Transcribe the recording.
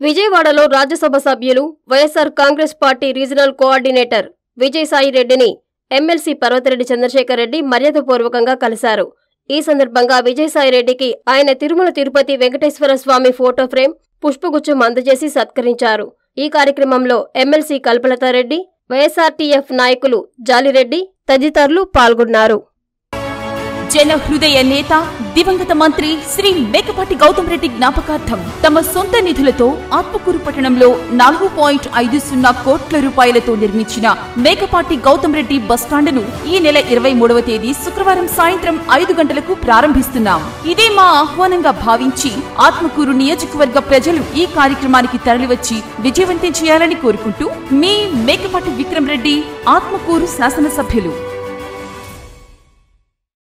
విజయవాడలో రాజ్యసభ సభ్యులు YSR Congress party regional coordinator Vijayasai రెడ్డిని ఎమ్మెల్సీ పర్వతిరెడ్డి చంద్రశేఖర్ రెడ్డి మర్యాదపూర్వకంగా కలిశారు ఈ సందర్భంగా విజయసాయి రెడ్డికి ఆయన తిరుమల తిరుపతి వెంకటేశ్వర స్వామి ఫోటో ఫ్రేమ్ పుష్పగుచ్చం అందజేసి సత్కరించారు ఈ కార్యక్రమంలో ఎమ్మెల్సీ కల్పలతారెడ్డి వైఎస్ఆర్టీఎఫ్ నాయకులు జాలిరెడ్డి తదితరులు పాల్గొన్నారు జన హృదయ నేత దివంగత మంత్రి శ్రీ మేకపాటి గౌతమ్ రెడ్డి జ్ఞాపకార్థం తమ సొంత నిధులతో ఆత్మకూరు పట్టణంలో నాలుగు పాయింట్ ఐదు సున్నా కోట్ల రూపాయలతో నిర్మించిన మేకపాటి గౌతమ్ రెడ్డి బస్టాండును ఈ నెల ఇరవై మూడవ తేదీ శుక్రవారం సాయంత్రం ఐదు గంటలకు ప్రారంభిస్తున్నాం ఇదే మా ఆహ్వానంగా భావించి ఆత్మకూరు నియోజకవర్గ ప్రజలు ఈ కార్యక్రమానికి తరలివచ్చి విజయవంతం చేయాలని కోరుకుంటూ మీ మేకపాటి విక్రమ్ రెడ్డి ఆత్మకూరు శాసనసభ్యులు